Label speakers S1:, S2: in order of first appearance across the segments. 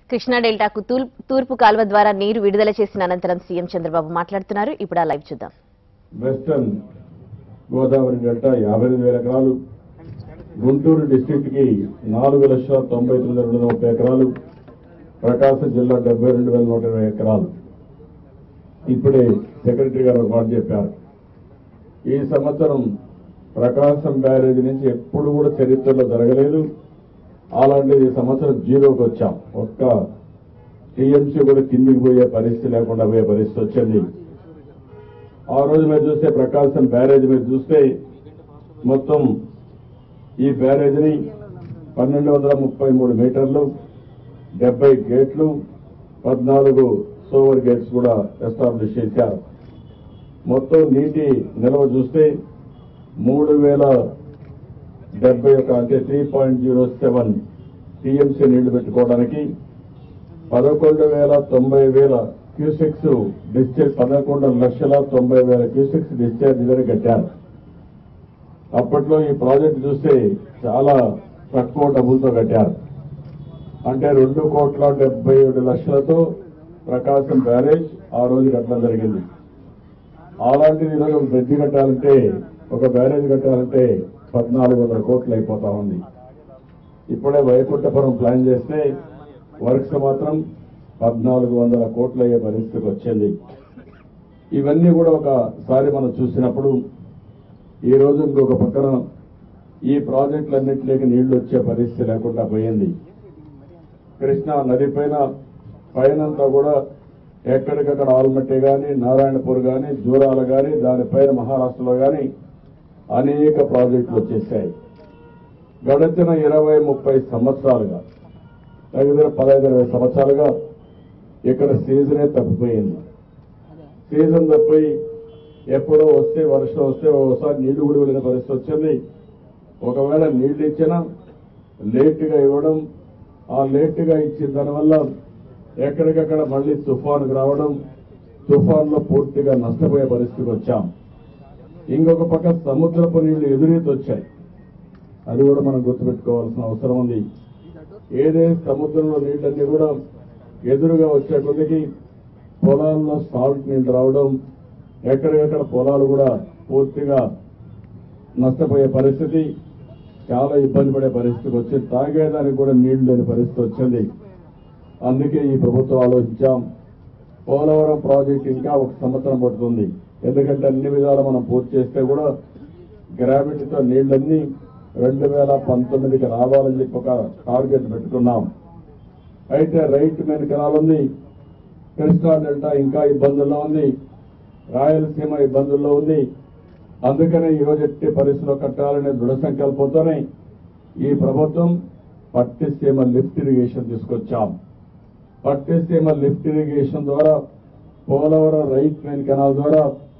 S1: కృష్ణా డెల్టాకు తూల్- తూర్పు కాల్వ ద్వారా నీరు విడుదల చేసిన అనంతరం సీఎం చంద్రబాబు మాట్లాడుతున్నారు ఇప్పుడు ఆ లైవ్ చూద్దాం
S2: వెస్టర్న్ గోదావరి డెల్టా యాభై ఎనిమిది వేల ఎకరాలు గుంటూరు డిస్టిక్ కి నాలుగు లక్షల తొంభై తొమ్మిది రెండు వందల ముప్పై ఎకరాలు ప్రకాశం జిల్లా డెబ్బై రెండు వేల నూట ఇరవై ఎకరాలు ఇప్పుడే సెక్రటరీ గారు ఒక మాట చెప్పారు ఈ సంవత్సరం ప్రకాశం బ్యారేజ్ నుంచి ఎప్పుడు కూడా చరిత్రలో జరగలేదు అలాంటిది ఈ సంవత్సరం జీరోకి వచ్చాం ఒక్క టీఎంసీ కూడా కిందికి పోయే పరిస్థితి లేకుండా పోయే పరిస్థితి వచ్చింది ఆ రోజు మీరు చూస్తే ప్రకాశం బ్యారేజ్ మీరు చూస్తే మొత్తం ఈ బ్యారేజ్ని పన్నెండు వందల ముప్పై మూడు మీటర్లు డెబ్బై గేట్లు పద్నాలుగు సోవర్ గేట్స్ కూడా ఎస్టాబ్లిష్ చేశారు మొత్తం నీటి నిల్వ చూస్తే మూడు వేల డెబ్బై ఒక అంటే three point zero seven TMC నీళ్లు పెట్టుకోవడానికి పదకొండు వేల తొంభై వేల క్యూసెక్స్ డిశ్చార్జ్ పదకొండు లక్షల తొంభై వేల క్యూసెక్స్ డిశ్చార్జ్ దగ్గర కట్టారు అప్పట్లో ఈ ప్రాజెక్ట్ చూస్తే చాలా తక్కువ డబ్బులతో కట్టారు అంటే రెండు కోట్ల డెబ్బై ఏడు లక్షలతో ప్రకాశం బ్యారేజ్ ఆ రోజు కట్టడం జరిగింది అలాంటిది ఈరోజు ఒక బ్రిడ్జి కట్టాలంటే ఒక బ్యారేజ్ కట్టాలంటే పద్నాలుగు వందల కోట్లు అయిపోతా ఉంది ఇప్పుడే వైకుంఠపురం ప్లాన్ చేస్తే వర్క్స్ మాత్రం పద్నాలుగు వందల కోట్లు అయ్యే పరిస్థితికి వచ్చింది ఇవన్నీ కూడా ఒకసారి మనం చూసినప్పుడు ఈ రోజు ఇంకొక పక్కన ఈ ప్రాజెక్టులన్నింటిలోకి నీళ్లు వచ్చే పరిస్థితి లేకుండా పోయింది కృష్ణా నది పైన పైనంతా కూడా ఎక్కడికక్కడ ఆల్మట్టి కానీ నారాయణపూర్ కానీ జూరాల కానీ దానిపైన మహారాష్ట్రలో కానీ అనేక ప్రాజెక్టులు వచ్చేసాయి గడిచిన ఇరవై ముప్పై సంవత్సరాలుగా దగ్గర పదహైదు ఇరవై సంవత్సరాలుగా ఇక్కడ సీజనే తప్పిపోయింది సీజన్ తప్పిపోయి ఎప్పుడో వస్తే వర్షం వస్తే ఒకసారి నీళ్లు కూడా వెళ్ళిన పరిస్థితి వచ్చింది ఒకవేళ నీళ్లు ఇచ్చినా లేటుగా ఇవ్వడం ఆ లేటుగా ఇచ్చిన దానివల్ల ఎక్కడికక్కడ మళ్ళీ తుఫానుకు రావడం తుఫాన్లో పూర్తిగా నష్టపోయే పరిస్థితికి వచ్చాం ఇంకొక పక్క సముద్రపు నీళ్లు ఎదురీతి వచ్చాయి అది కూడా మనం గుర్తుపెట్టుకోవాల్సిన అవసరం ఉంది ఏదైతే సముద్రంలో నీళ్ళన్నీ కూడా ఎదురుగా వచ్చే కొద్దికి పొలాల్లో సాల్ట్ నీళ్లు రావడం ఎక్కడికక్కడ పొలాలు కూడా పూర్తిగా నష్టపోయే పరిస్థితి చాలా ఇబ్బంది పడే పరిస్థితికి వచ్చింది తాగేదానికి కూడా నీళ్లు లేని పరిస్థితి వచ్చింది అందుకే ఈ ప్రభుత్వం ఆలోచించాం పోలవరం ప్రాజెక్ట్ ఇంకా ఒక సంవత్సరం పడుతుంది ఎందుకంటే అన్ని విధాలు మనం పూర్తి చేస్తే కూడా గ్రావిటీతో నీళ్లన్నీ రెండు వేల పంతొమ్మిదికి రావాలని చెప్పి ఒక టార్గెట్ పెట్టుకున్నాం అయితే రైట్ మెయిన్ కెనాల్ ఉంది కృష్ణా డెల్టా ఇంకా ఇబ్బందుల్లో ఉంది రాయలసీమ ఇబ్బందుల్లో ఉంది అందుకనే ఈ రోజు ఎట్టి పరిస్థితిలో కట్టాలనే దృఢ సంకల్పంతోనే ఈ ప్రభుత్వం పట్టిసీమ లిఫ్ట్ ఇరిగేషన్ తీసుకొచ్చాం పట్టిసీమ లిఫ్ట్ ఇరిగేషన్ ద్వారా పోలవరం రైట్ మెయిన్ కెనాల్ ద్వారా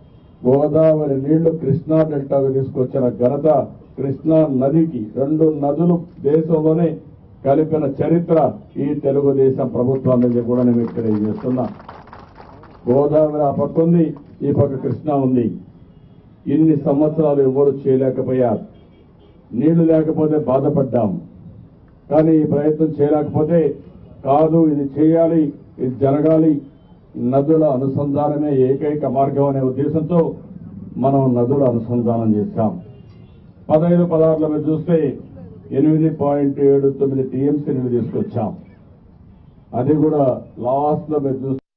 S2: గోదావరి నీళ్లు కృష్ణా డెల్టాకు తీసుకొచ్చిన ఘనత కృష్ణా నదికి రెండు నదులు దేశంలోనే కలిపిన చరిత్ర ఈ తెలుగుదేశం ప్రభుత్వాన్ని కూడా నేను మీకు తెలియజేస్తున్నా గోదావరి ఆ పక్క ఉంది ఈ పక్క కృష్ణా ఉంది ఇన్ని సంవత్సరాలు ఎవరు చేయలేకపోయారు నీళ్లు లేకపోతే బాధపడ్డాం కానీ ఈ ప్రయత్నం చేయలేకపోతే కాదు ఇది చేయాలి ఇది జరగాలి నదుల అనుసంధానమే ఏకైక మార్గం అనే ఉద్దేశంతో మనం నదుల అనుసంధానం చేశాం పదహైదు పదహారులో మీరు చూస్తే ఎనిమిది పాయింట్ ఏడు తొమ్మిది టీఎంసీ నీళ్ళు తీసుకొచ్చాం అది కూడా లాస్ట్ లో మీరు చూస్తే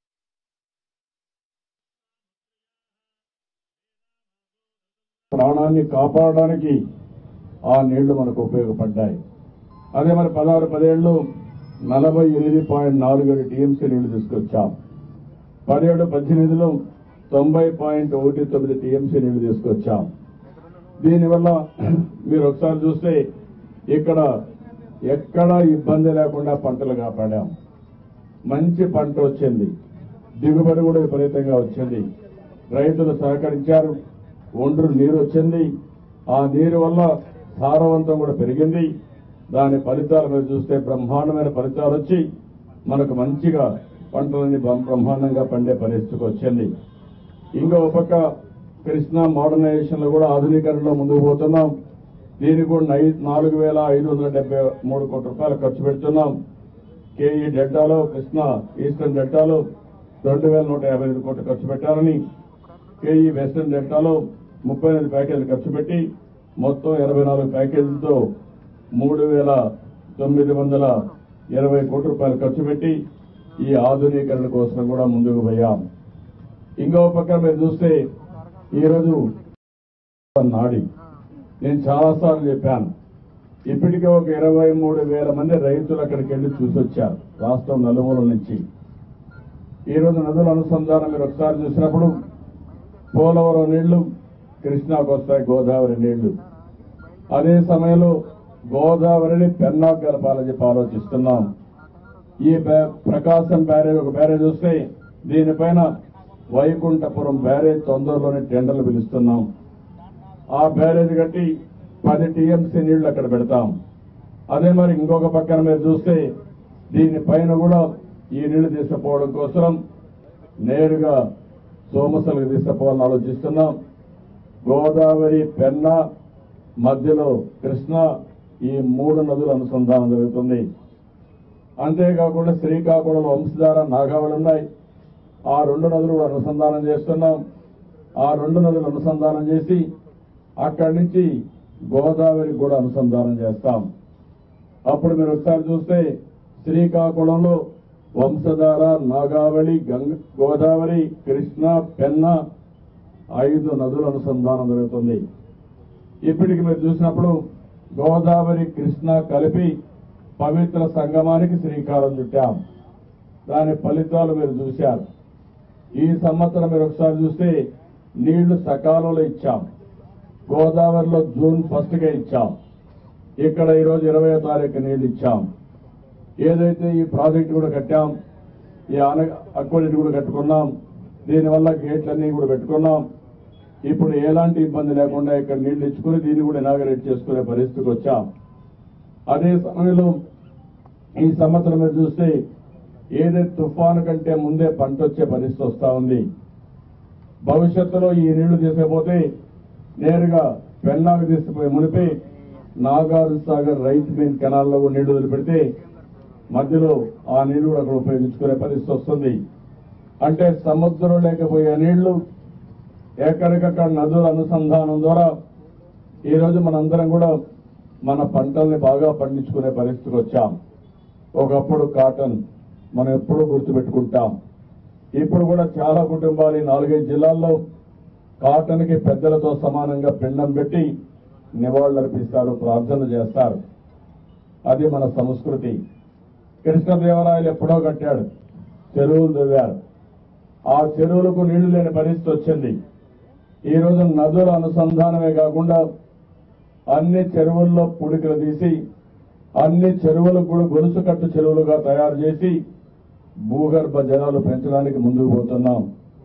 S2: ప్రాణాన్ని కాపాడడానికి ఆ నీళ్లు మనకు ఉపయోగపడ్డాయి అదే మరి పదహారు పదేళ్లు నలభై ఎనిమిది పాయింట్ నాలుగు ఏడు టీఎంసీ నీళ్లు తీసుకొచ్చాం పదిహేడు పద్దెనిమిదిలో తొంభై పాయింట్ ఒకటి తొమ్మిది టీఎంసీ నీళ్లు తీసుకొచ్చాం దీనివల్ల మీరు ఒకసారి చూస్తే ఇక్కడ ఎక్కడా ఇబ్బంది లేకుండా పంటలు కాపాడాం మంచి పంట వచ్చింది దిగుబడి కూడా విపరీతంగా వచ్చింది రైతులు సహకరించారు ఒండ్రు నీరు వచ్చింది ఆ నీరు వల్ల సారవంతం కూడా పెరిగింది దాని ఫలితాలు మీరు చూస్తే బ్రహ్మాండమైన ఫలితాలు వచ్చి మనకు మంచిగా పంటలన్నీ బ్రహ్మ- బ్రహ్మాండంగా పండే పరిస్థితికి వచ్చింది ఇంకో పక్క కృష్ణా మోడర్నైజేషన్ లో కూడా ఆధునీకరణలో ముందుకు పోతున్నాం దీనికి కూడా నై- నాలుగు వేల ఐదు వందల డెబ్బై మూడు కోట్ల రూపాయలు ఖర్చు పెడుతున్నాం కేఈ డెల్టాలో కృష్ణా ఈస్టర్న్ డెల్టాలో రెండు వేల నూట యాభై ఐదు కోట్లు ఖర్చు పెట్టారని కేఈ వెస్టర్న్ డెల్టాలో ముప్పై ఎనిమిది ప్యాకేజీలు ఖర్చు పెట్టి మొత్తం ఇరవై నాలుగు ప్యాకేజీలతో మూడు వేల తొమ్మిది వందల ఇరవై కోట్ల రూపాయలు ఖర్చు పెట్టి ఈ ఆధునీకరణ కోసం కూడా ముందుకు పోయాం ఇంకో పక్కన మీరు చూస్తే ఈరోజు నాడి నేను చాలాసార్లు చెప్పాను ఇప్పటికే ఒక ఇరవై మూడు వేల మంది రైతులు అక్కడికి వెళ్లి చూసొచ్చారు రాష్ట్రం నలుమూల నుంచి ఈరోజు నదుల అనుసంధానం మీరు ఒకసారి చూసినప్పుడు పోలవరం నీళ్లు కృష్ణాకు వస్తాయి గోదావరి నీళ్లు అదే సమయంలో గోదావరిని పెన్నాకు కలపాలని చెప్పి ఆలోచిస్తున్నాం ఈ బ్యా- ప్రకాశం బ్యారేజ్ ఒక బ్యారేజ్ వస్తే దీనిపైన వైకుంఠపురం బ్యారేజ్ తొందరలోనే టెండర్లు పిలుస్తున్నాం ఆ బ్యారేజ్ కట్టి పది టీఎంసీ నీళ్లు అక్కడ పెడతాం అదే మరి ఇంకొక పక్కన మీరు చూస్తే దీనిపైన కూడా ఈ నీళ్లు తీసుకుపోవడం కోసం నేరుగా సోమసలకు తీసుకుపోవాలని ఆలోచిస్తున్నాం గోదావరి పెన్న మధ్యలో కృష్ణ ఈ మూడు నదుల అనుసంధానం జరుగుతుంది అంతేకాకుండా శ్రీకాకుళం వంశధార నాగావళి ఉన్నాయి ఆ రెండు నదులు కూడా అనుసంధానం చేస్తున్నాం ఆ రెండు నదులు అనుసంధానం చేసి అక్కడి నుంచి గోదావరి కూడా అనుసంధానం చేస్తాం అప్పుడు మీరు ఒకసారి చూస్తే శ్రీకాకుళంలో వంశధార నాగావళి గంగ గోదావరి కృష్ణ పెన్న ఐదు నదుల అనుసంధానం జరుగుతుంది ఇప్పటికి మీరు చూసినప్పుడు గోదావరి కృష్ణ కలిపి పవిత్ర సంగమానికి శ్రీకారం చుట్టాం దాని ఫలితాలు మీరు చూశారు ఈ సంవత్సరం మీరు ఒకసారి చూస్తే నీళ్లు సకాలంలో ఇచ్చాం గోదావరిలో జూన్ ఫస్ట్ గా ఇచ్చాం ఇక్కడ ఈరోజు ఇరవై తారీఖు నీళ్లు ఇచ్చాం ఏదైతే ఈ ప్రాజెక్టు కూడా కట్టాం ఈ ఆన అక్వడిట్ కూడా కట్టుకున్నాం దీనివల్ల గేట్లన్నీ కూడా పెట్టుకున్నాం ఇప్పుడు ఎలాంటి ఇబ్బంది లేకుండా ఇక్కడ నీళ్లు ఇచ్చుకుని దీన్ని కూడా ఇనాగరేట్ చేసుకునే పరిస్థితికి వచ్చాం అదే సమయంలో ఈ సంవత్సరం మీరు చూస్తే ఏదైతే తుఫాను కంటే ముందే పంట వచ్చే పరిస్థితి వస్తా ఉంది భవిష్యత్తులో ఈ నీళ్లు తీసుకుపోతే నేరుగా పెన్నాకు తీసుకుపోయి మునిపి నాగార్జున సాగర్ రైట్ మెయిన్ కెనాల్లో కూడా నీళ్లు వదిలిపెడితే మధ్యలో ఆ నీళ్లు కూడా అక్కడ ఉపయోగించుకునే పరిస్థితి వస్తుంది అంటే సముద్రం లేకపోయే నీళ్లు ఎక్కడికక్కడ నదుల అనుసంధానం ద్వారా ఈరోజు మనందరం కూడా మన పంటల్ని బాగా పండించుకునే పరిస్థితికి వచ్చాం ఒకప్పుడు కాటన్ మనం ఎప్పుడూ గుర్తుపెట్టుకుంటాం ఇప్పుడు కూడా చాలా కుటుంబాలు ఈ నాలుగైదు జిల్లాల్లో కాటన్ కి పెద్దలతో సమానంగా పిండం పెట్టి నివాళులర్పిస్తారు ప్రార్థనలు చేస్తారు అది మన సంస్కృతి కృష్ణదేవరాయలు ఎప్పుడో కట్టాడు చెరువులు దువ్వారు ఆ చెరువులకు నీళ్లు లేని పరిస్థితి వచ్చింది ఈ రోజు నదుల అనుసంధానమే కాకుండా అన్ని చెరువుల్లో పుడికలు తీసి అన్ని చెరువులకు కూడా గొలుసు కట్టు చెరువులుగా తయారు చేసి భూగర్భ జలాలు పెంచడానికి ముందుకు పోతున్నాం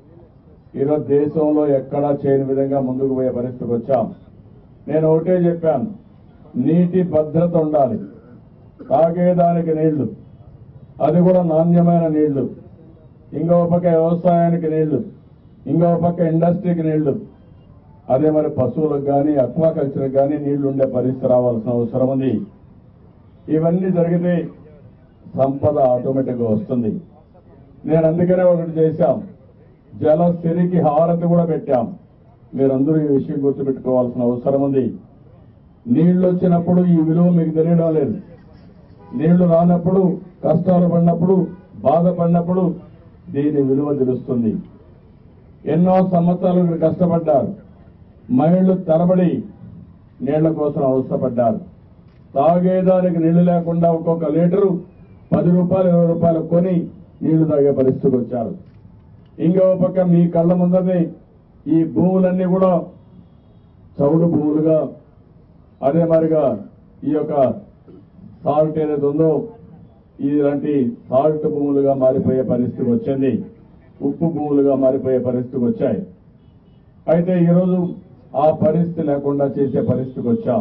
S2: ఈరోజు దేశంలో ఎక్కడా చేయని విధంగా ముందుకు పోయే పరిస్థితికి వచ్చాం నేను ఒకటే చెప్పాను నీటి భద్రత ఉండాలి తాగేదానికి నీళ్లు అది కూడా నాణ్యమైన నీళ్లు ఇంకో పక్క వ్యవసాయానికి నీళ్లు ఇంకో పక్క ఇండస్ట్రీకి నీళ్లు అదే మరి పశువులకు కానీ అక్వాకల్చర్కి కానీ నీళ్లు ఉండే పరిస్థితి రావాల్సిన అవసరం ఉంది ఇవన్నీ జరిగితే సంపద ఆటోమేటిక్ గా వస్తుంది నేను అందుకనే ఒకటి చేశాం జల సిరికి హారతి కూడా పెట్టాం మీరందరూ ఈ విషయం గుర్తుపెట్టుకోవాల్సిన అవసరం ఉంది నీళ్లు వచ్చినప్పుడు ఈ విలువ మీకు తెలియడం లేదు నీళ్లు రానప్పుడు కష్టాలు పడినప్పుడు బాధపడినప్పుడు దీని విలువ తెలుస్తుంది ఎన్నో సంవత్సరాలు మీరు కష్టపడ్డారు మైళ్ళు తరబడి నీళ్ల కోసం అవసరపడ్డారు తాగేదానికి నీళ్లు లేకుండా ఒక్కొక్క లీటరు పది రూపాయలు ఇరవై రూపాయలు కొని నీళ్లు తాగే పరిస్థితికి వచ్చారు ఇంకో పక్క మీ కళ్ళ ముందరనే ఈ భూములన్నీ కూడా చౌడు భూములుగా అదే మరిగా ఈ యొక్క సాల్ట్ ఏదైతే ఉందో ఇలాంటి సాల్ట్ భూములుగా మారిపోయే పరిస్థితి వచ్చింది ఉప్పు భూములుగా మారిపోయే పరిస్థితికి వచ్చాయి అయితే ఈరోజు ఆ పరిస్థితి లేకుండా చేసే పరిస్థితికి వచ్చాం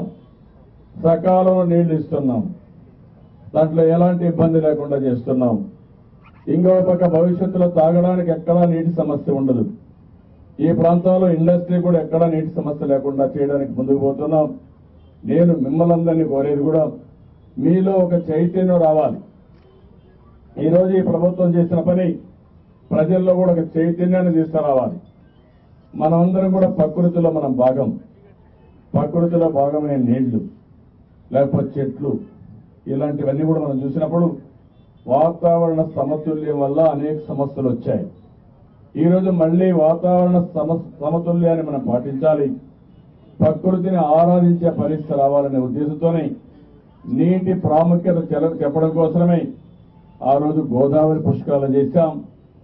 S2: సకాలంలో నీళ్లు ఇస్తున్నాం దాంట్లో ఎలాంటి ఇబ్బంది లేకుండా చేస్తున్నాం ఇంకో పక్క భవిష్యత్తులో తాగడానికి ఎక్కడా నీటి సమస్య ఉండదు ఈ ప్రాంతంలో ఇండస్ట్రీ కూడా ఎక్కడా నీటి సమస్య లేకుండా చేయడానికి ముందుకు పోతున్నాం నేను మిమ్మల్ని అందరినీ కోరేది కూడా మీలో ఒక చైతన్యం రావాలి ఈ రోజు ఈ ప్రభుత్వం చేసిన పని ప్రజల్లో కూడా ఒక చైతన్యాన్ని తీసుకురావాలి మనమందరం కూడా ప్రకృతిలో మనం భాగం ప్రకృతిలో భాగమైన నీళ్లు లేకపోతే చెట్లు ఇలాంటివన్నీ కూడా మనం చూసినప్పుడు వాతావరణ సమతుల్యం వల్ల అనేక సమస్యలు వచ్చాయి ఈ రోజు మళ్ళీ వాతావరణ సమ సమతుల్యాన్ని మనం పాటించాలి ప్రకృతిని ఆరాధించే పరిస్థితి రావాలనే ఉద్దేశంతోనే నీటి ప్రాముఖ్యత చెల- చెప్పడం కోసమే ఆ రోజు గోదావరి పుష్కరాలు చేశాం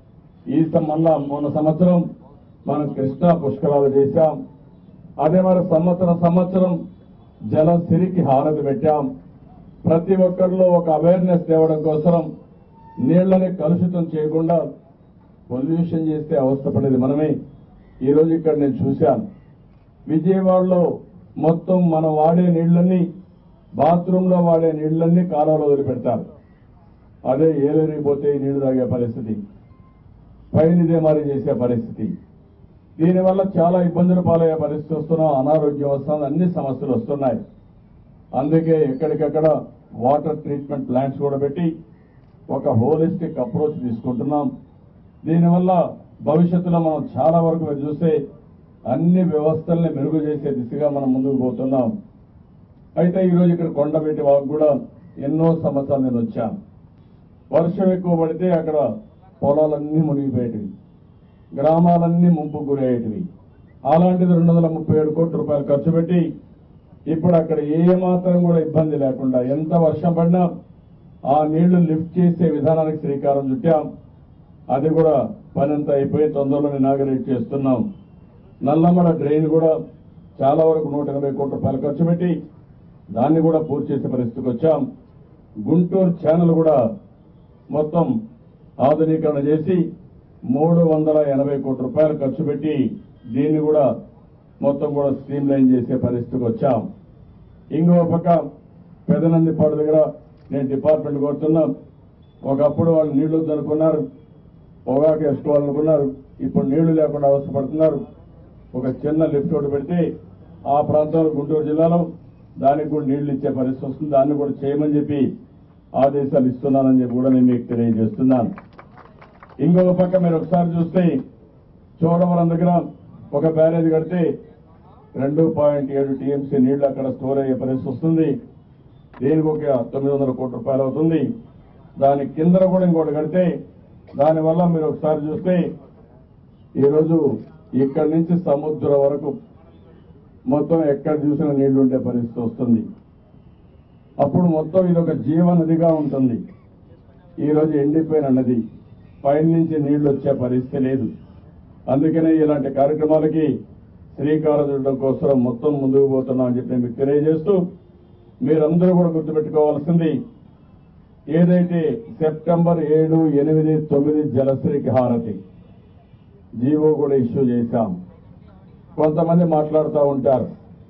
S2: ఈ సం- మళ్ళా మొన్న సంవత్సరం మనం కృష్ణా పుష్కరాలు చేశాం అదే మరి సంవత్సరం సంవత్సరం జల సిరికి హారతి పెట్టాం ప్రతి ఒక్కరిలో ఒక అవేర్నెస్ తేవడం కోసం నీళ్లని కలుషితం చేయకుండా పొల్యూషన్ చేస్తే అవస్థపడేది మనమే ఈ రోజు ఇక్కడ నేను చూశాను విజయవాడలో మొత్తం మనం వాడే నీళ్లన్నీ బాత్రూంలో వాడే నీళ్లన్నీ కాలువలో వదిలిపెడతారు అదే ఏలేరిపోతే ఈ నీళ్లు తాగే పరిస్థితి పైన ఇదే మరి చేసే పరిస్థితి దీనివల్ల చాలా ఇబ్బందులు పాలయ్యే పరిస్థితి వస్తున్నాం అనారోగ్యం వస్తుంది అన్ని సమస్యలు వస్తున్నాయి అందుకే ఎక్కడికక్కడ వాటర్ ట్రీట్మెంట్ ప్లాంట్స్ కూడా పెట్టి ఒక హోలిస్టిక్ అప్రోచ్ తీసుకుంటున్నాం దీనివల్ల భవిష్యత్తులో మనం చాలా వరకు మీరు చూస్తే అన్ని వ్యవస్థల్ని మెరుగు చేసే దిశగా మనం ముందుకు పోతున్నాం అయితే ఈరోజు ఇక్కడ కొండపెట్టి వాకు కూడా ఎన్నో సంవత్సరాలు నేను వచ్చాను వర్షం ఎక్కువ పడితే అక్కడ పొలాలన్నీ మునిగిపోయేటివి గ్రామాలన్నీ ముంపు గురయ్యేటివి అలాంటిది రెండు వందల ముప్పై ఏడు కోట్ల రూపాయలు ఖర్చు పెట్టి ఇప్పుడు అక్కడ ఏ మాత్రం కూడా ఇబ్బంది లేకుండా ఎంత వర్షం పడినా ఆ నీళ్లు లిఫ్ట్ చేసే విధానానికి శ్రీకారం చుట్టాం అది కూడా పని అంతా అయిపోయి తొందరలో ఇనాగరేట్ చేస్తున్నాం నల్లమల డ్రైన్ కూడా చాలా వరకు నూట ఎనభై కోట్ల రూపాయలు ఖర్చు పెట్టి దాన్ని కూడా పూర్తి చేసే పరిస్థితికి వచ్చాం గుంటూరు ఛానల్ కూడా మొత్తం ఆధునీకరణ చేసి మూడు వందల ఎనభై కోట్ల రూపాయలు ఖర్చు పెట్టి దీన్ని కూడా మొత్తం కూడా స్ట్రీమ్ లైన్ చేసే పరిస్థితికి వచ్చాం ఇంకో పక్క పెదనందిపాడు దగ్గర నేను డిపార్ట్మెంట్ కోరుతున్నా ఒకప్పుడు వాళ్ళు నీళ్లు వద్దనుకున్నారు పొగాకు వేసుకోవాలనుకున్నారు ఇప్పుడు నీళ్లు లేకుండా అవసరపడుతున్నారు ఒక చిన్న లిఫ్ట్ ఒకటి పెడితే ఆ ప్రాంతంలో గుంటూరు జిల్లాలో దానికి కూడా నీళ్లు ఇచ్చే పరిస్థితి వస్తుంది దాన్ని కూడా చేయమని చెప్పి ఆదేశాలు ఇస్తున్నానని చెప్పి కూడా నేను మీకు తెలియజేస్తున్నాను ఇంకొక పక్క మీరు ఒకసారి చూస్తే చోడవరం దగ్గర ఒక బ్యారేజ్ కడితే రెండు పాయింట్ ఏడు టీఎంసీ నీళ్లు అక్కడ స్టోర్ అయ్యే పరిస్థితి వస్తుంది దీనికి ఒక తొమ్మిది వందల కోట్ల రూపాయలు అవుతుంది దాని కింద కూడా ఇంకోటి కడితే దానివల్ల మీరు ఒకసారి చూస్తే ఈరోజు ఇక్కడి నుంచి సముద్రం వరకు మొత్తం ఎక్కడ చూసినా నీళ్లు ఉండే పరిస్థితి వస్తుంది అప్పుడు మొత్తం ఇది ఒక జీవనదిగా ఉంటుంది ఈ రోజు ఎండిపోయిన నది పైన నుంచి నీళ్లు వచ్చే పరిస్థితి లేదు అందుకనే ఇలాంటి కార్యక్రమాలకి శ్రీకారం చుట్టడం కోసం మొత్తం ముందుకు పోతున్నాం అని చెప్పి నేను మీకు తెలియజేస్తూ మీరందరూ కూడా గుర్తుపెట్టుకోవాల్సింది ఏదైతే సెప్టెంబర్ ఏడు ఎనిమిది తొమ్మిది జలశ్రీకి హారతి జీవో కూడా ఇష్యూ చేశాం కొంతమంది మాట్లాడుతూ ఉంటారు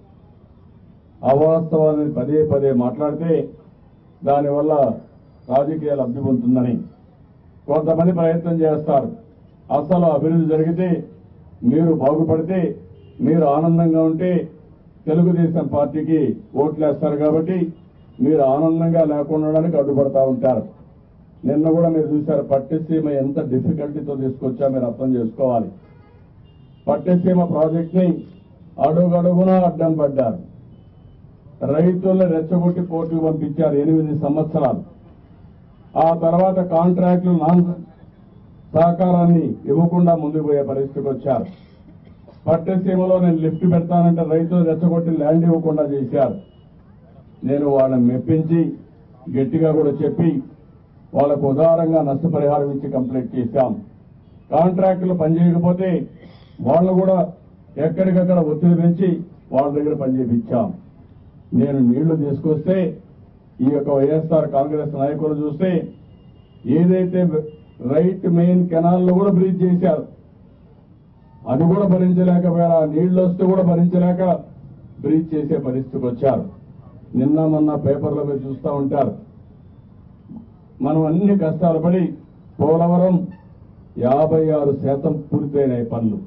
S2: అవాస్తవాన్ని పదే పదే మాట్లాడితే దానివల్ల రాజకీయ లబ్ధి పొందుతుందని కొంతమంది ప్రయత్నం చేస్తారు అసలు అభివృద్ధి జరిగితే మీరు బాగుపడితే మీరు ఆనందంగా ఉంటే తెలుగుదేశం పార్టీకి ఓట్లేస్తారు కాబట్టి మీరు ఆనందంగా లేకుండా ఉండడానికి అడ్డుపడతా ఉంటారు నిన్న కూడా మీరు చూశారు పట్టిసీమ ఎంత డిఫికల్టీతో తీసుకొచ్చా మీరు అర్థం చేసుకోవాలి పట్టిసీమ ప్రాజెక్ట్ ని అడుగడుగునా అడ్డం పడ్డారు రైతుల్ని రెచ్చగొట్టి కోర్టుకు పంపించారు ఎనిమిది సంవత్సరాలు ఆ తర్వాత కాంట్రాక్టులు నాన్ సహకారాన్ని ఇవ్వకుండా ముందుకు పోయే పరిస్థితికి వచ్చారు పట్టసీమలో నేను లిఫ్ట్ పెడతానంటే రైతులు రెచ్చగొట్టి ల్యాండ్ ఇవ్వకుండా చేశారు నేను వాళ్ళని మెప్పించి గట్టిగా కూడా చెప్పి వాళ్ళకు ఉదారంగా నష్టపరిహారం ఇచ్చి కంప్లీట్ చేశాం కాంట్రాక్టులు పనిచేయకపోతే వాళ్ళు కూడా ఎక్కడికక్కడ ఒత్తిడి పెంచి వాళ్ళ దగ్గర పనిచేయించాం నేను నీళ్లు తీసుకొస్తే ఈ యొక్క వైఎస్ఆర్ కాంగ్రెస్ నాయకులు చూస్తే ఏదైతే రైట్ మెయిన్ కెనాల్లో కూడా బ్రీచ్ చేశారు అది కూడా భరించలేకపోయారు ఆ నీళ్లు వస్తే కూడా భరించలేక బ్రీచ్ చేసే పరిస్థితికి వచ్చారు నిన్న మొన్న పేపర్లో మీరు చూస్తూ ఉంటారు మనం అన్ని కష్టాలు పడి పోలవరం యాభై ఆరు శాతం పూర్తయినాయి పనులు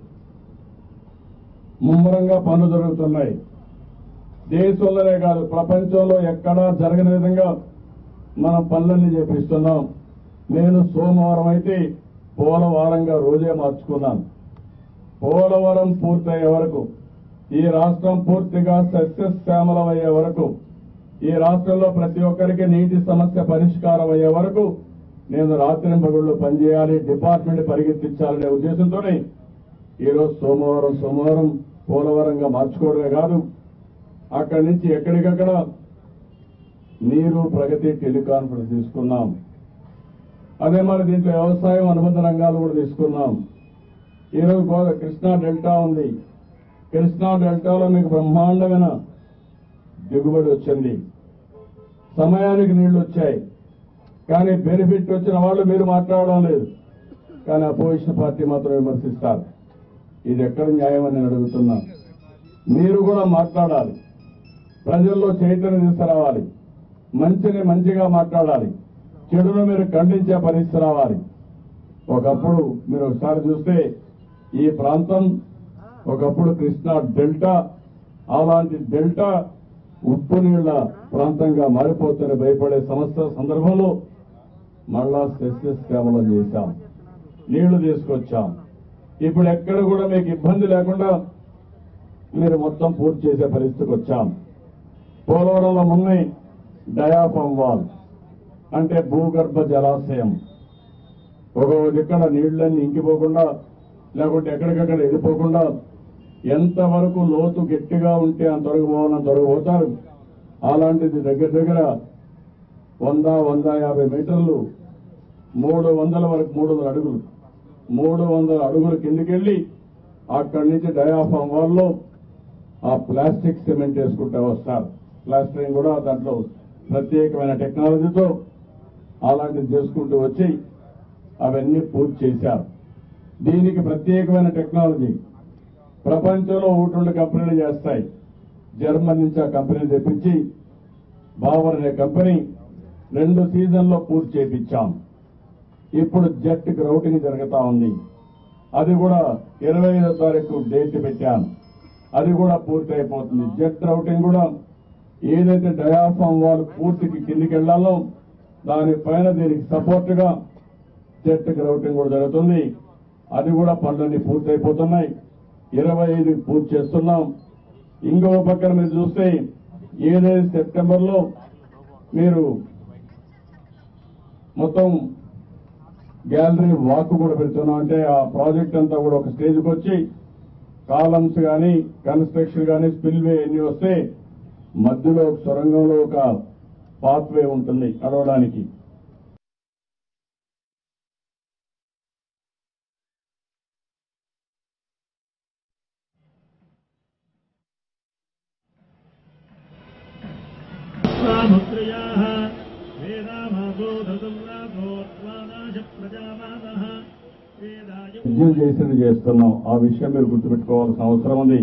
S2: ముమ్మరంగా పనులు జరుగుతున్నాయి దేశంలోనే కాదు ప్రపంచంలో ఎక్కడా జరగని విధంగా మనం పనులన్నీ చేపిస్తున్నాం నేను సోమవారం అయితే పోలవారంగా రోజే మార్చుకున్నాను పోలవరం పూర్తయ్యే వరకు ఈ రాష్ట్రం పూర్తిగా సస్యశ్యామలం అయ్యే వరకు ఈ రాష్ట్రంలో ప్రతి ఒక్కరికి నీటి సమస్య పరిష్కారం అయ్యే వరకు నేను రాత్రి పగుళ్ళు పనిచేయాలి డిపార్ట్మెంట్ పరిగెత్తించాలనే ఉద్దేశంతోనే ఈరోజు సోమవారం సోమవారం పోలవరంగా మార్చుకోవడమే కాదు అక్కడి నుంచి ఎక్కడికక్కడ నీరు ప్రగతి టెలికాన్ఫరెన్స్ తీసుకున్నాం అదే మరి దీంట్లో వ్యవసాయం అనుబంధ రంగాలు కూడా తీసుకున్నాం ఈరోజు గోదా కృష్ణా డెల్టా ఉంది కృష్ణా డెల్టాలో మీకు బ్రహ్మాండమైన దిగుబడి వచ్చింది సమయానికి నీళ్లు వచ్చాయి కానీ బెనిఫిట్ వచ్చిన వాళ్ళు మీరు మాట్లాడడం లేదు కానీ అపోజిషన్ పార్టీ మాత్రం విమర్శిస్తారు ఇది ఎక్కడ న్యాయం అని నేను అడుగుతున్నా మీరు కూడా మాట్లాడాలి ప్రజల్లో చైతన్యం తీసుకురావాలి మంచిని మంచిగా మాట్లాడాలి చెడును మీరు ఖండించే పరిస్థితి రావాలి ఒకప్పుడు మీరు ఒకసారి చూస్తే ఈ ప్రాంతం ఒకప్పుడు కృష్ణా డెల్టా అలాంటి డెల్టా ఉప్పు నీళ్ల ప్రాంతంగా మారిపోతున్న భయపడే సమస్య సందర్భంలో మళ్ళా సస్యశ్యామలం చేశాం నీళ్లు తీసుకొచ్చాం ఇప్పుడు ఎక్కడ కూడా మీకు ఇబ్బంది లేకుండా మీరు మొత్తం పూర్తి చేసే పరిస్థితికి వచ్చాం పోలవరంలో మున్నై డయాఫామ్ వాల్ అంటే భూగర్భ జలాశయం ఒక దిక్కడ నీళ్లన్నీ ఇంకిపోకుండా లేకుంటే ఎక్కడికక్కడ వెళ్ళిపోకుండా ఎంతవరకు లోతు గట్టిగా ఉంటే అంతవరకు పోవాలని అంతవరకు పోతారు అలాంటిది దగ్గర దగ్గర వంద వంద యాభై మీటర్లు మూడు వందల వరకు మూడు వందల అడుగులు మూడు వందల అడుగులు కిందికెళ్ళి అక్కడి నుంచి డయాఫామ్ వాల్లో ఆ ప్లాస్టిక్ సిమెంట్ వేసుకుంటూ వస్తారు ప్లాస్టరింగ్ కూడా దాంట్లో ప్రత్యేకమైన టెక్నాలజీతో అలాంటిది చేసుకుంటూ వచ్చి అవన్నీ పూర్తి చేశారు దీనికి ప్రత్యేకమైన టెక్నాలజీ ప్రపంచంలో ఒకటి రెండు కంపెనీలు చేస్తాయి జర్మన్ నుంచి ఆ కంపెనీ తెప్పించి బావర్ అనే కంపెనీ రెండు సీజన్లో పూర్తి చేపించాం ఇప్పుడు జెట్ గ్రౌటింగ్ జరుగుతా ఉంది అది కూడా ఇరవై ఐదో తారీఖు డేట్ పెట్టాను అది కూడా పూర్తి అయిపోతుంది జెట్ రౌటింగ్ కూడా ఏదైతే డయాఫామ్ వాల్ పూర్తికి కిందికి వెళ్లాలో దానిపైన దీనికి సపోర్ట్ గా జెట్ గ్రౌటింగ్ కూడా జరుగుతుంది అది కూడా పనులన్నీ పూర్తి అయిపోతున్నాయి ఇరవై ఐదు పూర్తి చేస్తున్నాం ఇంకో పక్కన మీరు చూస్తే ఏదైతే సెప్టెంబర్ లో మీరు మొత్తం గ్యాలరీ వాక్ కూడా పెడుతున్నాం అంటే ఆ ప్రాజెక్ట్ అంతా కూడా ఒక స్టేజ్కి వచ్చి కాలమ్స్ కానీ కన్స్ట్రక్షన్ కానీ స్పిల్వే అన్ని వస్తే మధ్యలో ఒక సొరంగంలో ఒక పాత్వే ఉంటుంది నడవడానికి
S3: स्वामुत्रयाः वेदामागो धृतव्रातोत्वानाश प्रजामानः वेदाय
S2: విజయం చేసింది చేస్తున్నాం ఆ విషయం మీరు గుర్తుపెట్టుకోవాల్సిన అవసరం ఉంది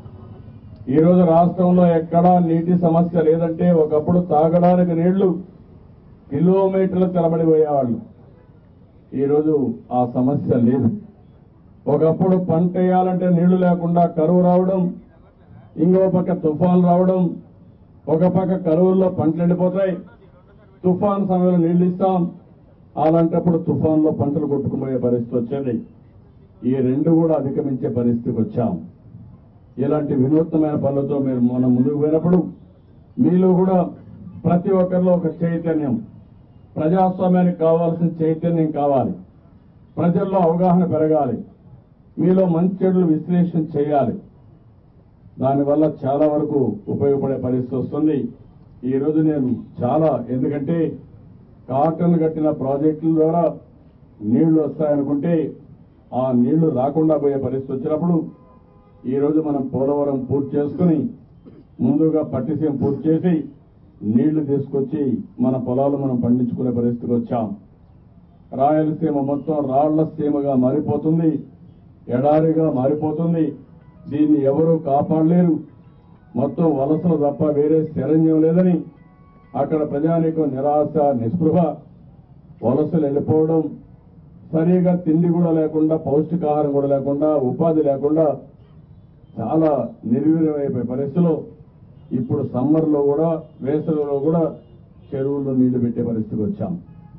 S2: ఈ రోజు రాష్ట్రంలో ఎక్కడా నీటి సమస్య లేదంటే ఒకప్పుడు తాగడానికి నీళ్లు కిలోమీటర్ల తరబడి పోయేవాళ్ళు ఈ రోజు ఆ సమస్య లేదు ఒకప్పుడు పంట వేయాలంటే నీళ్లు లేకుండా కరువు రావడం ఇంకో పక్క తుఫాన్ రావడం ఒక పక్క కరువుల్లో పంటలు ఎండిపోతాయి తుఫాన్ సమయంలో నీళ్లు ఇస్తాం అలాంటప్పుడు తుఫాన్లో పంటలు కొట్టుకుపోయే పరిస్థితి వచ్చేది ఈ రెండు కూడా అధిగమించే పరిస్థితికి వచ్చాం ఇలాంటి వినూత్నమైన పనులతో మీరు మనం ముందుకు పోయినప్పుడు మీలో కూడా ప్రతి ఒక్కరిలో ఒక చైతన్యం ప్రజాస్వామ్యానికి కావాల్సిన చైతన్యం కావాలి ప్రజల్లో అవగాహన పెరగాలి మీలో మంచి చెడులు విశ్లేషణ చేయాలి దానివల్ల చాలా వరకు ఉపయోగపడే పరిస్థితి వస్తుంది ఈ రోజు నేను చాలా ఎందుకంటే కాటన్ కట్టిన ప్రాజెక్టుల ద్వారా నీళ్లు వస్తాయనుకుంటే ఆ నీళ్లు రాకుండా పోయే పరిస్థితి వచ్చినప్పుడు ఈ రోజు మనం పోలవరం పూర్తి చేసుకుని ముందుగా పట్టిసీమ పూర్తి చేసి నీళ్లు తీసుకొచ్చి మన పొలాలు మనం పండించుకునే పరిస్థితికి వచ్చాం రాయలసీమ మొత్తం రాళ్ల సీమగా మారిపోతుంది ఎడారిగా మారిపోతుంది దీన్ని ఎవరూ కాపాడలేరు మొత్తం వలసలు తప్ప వేరే శరణ్యం లేదని అక్కడ ప్రజానికం నిరాశ నిస్పృహ వలసలు వెళ్ళిపోవడం సరిగా తిండి కూడా లేకుండా పౌష్టికాహారం కూడా లేకుండా ఉపాధి లేకుండా చాలా నిర్వీర్యమైపోయే పరిస్థితిలో ఇప్పుడు సమ్మర్లో కూడా వేసవిలో కూడా చెరువుల్లో నీళ్లు పెట్టే పరిస్థితికి వచ్చాం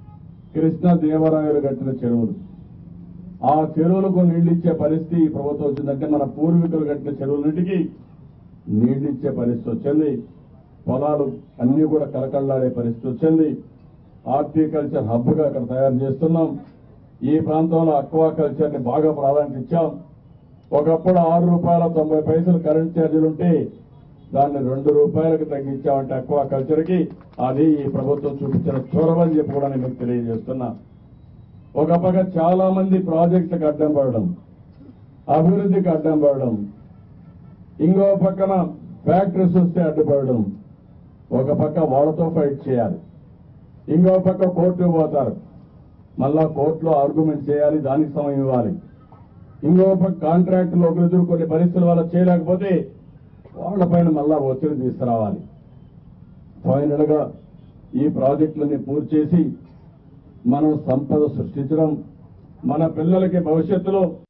S2: కృష్ణా దేవరాయలు కట్టిన చెరువులు ఆ చెరువులకు నీళ్లిచ్చే పరిస్థితి ఈ ప్రభుత్వం వచ్చిందంటే మన పూర్వీకులు కట్టిన చెరువులన్నిటికీ నీళ్లిచ్చే పరిస్థితి వచ్చింది పొలాలు అన్ని కూడా కలకల్లాడే పరిస్థితి వచ్చింది హార్టికల్చర్ హబ్ గా అక్కడ తయారు చేస్తున్నాం ఈ ప్రాంతంలో అక్వా కల్చర్ ని బాగా ప్రాధాన్యత ఇచ్చాం ఒకప్పుడు ఆరు రూపాయల తొంభై పైసలు కరెంట్ ఛార్జీలు ఉంటే దాన్ని రెండు రూపాయలకు తగ్గించామంటే అక్వా కల్చర్ కి అది ఈ ప్రభుత్వం చూపించిన చొరవని చెప్పి కూడా నేను మీకు తెలియజేస్తున్నా ఒక పక్క చాలా మంది ప్రాజెక్టులకు అడ్డం పడడం అభివృద్ధికి అడ్డం పడడం ఇంకో పక్కన ఫ్యాక్టరీస్ వస్తే అడ్డుపడడం ఒక పక్క వాళ్ళతో ఫైట్ చేయాలి ఇంకో పక్క కోర్టుకు పోతారు మళ్ళా కోర్టులో ఆర్గ్యుమెంట్ చేయాలి దానికి సమయం ఇవ్వాలి ఇంకో పక్క కాంట్రాక్టులు ఒకరిద్దరు కొన్ని పరిస్థితుల వల్ల చేయలేకపోతే వాళ్ళపైన మళ్ళా ఒత్తిడి తీసుకురావాలి ఫైనల్ గా ఈ ప్రాజెక్టులని పూర్తి చేసి మనం సంపద సృష్టించడం మన పిల్లలకి భవిష్యత్తులో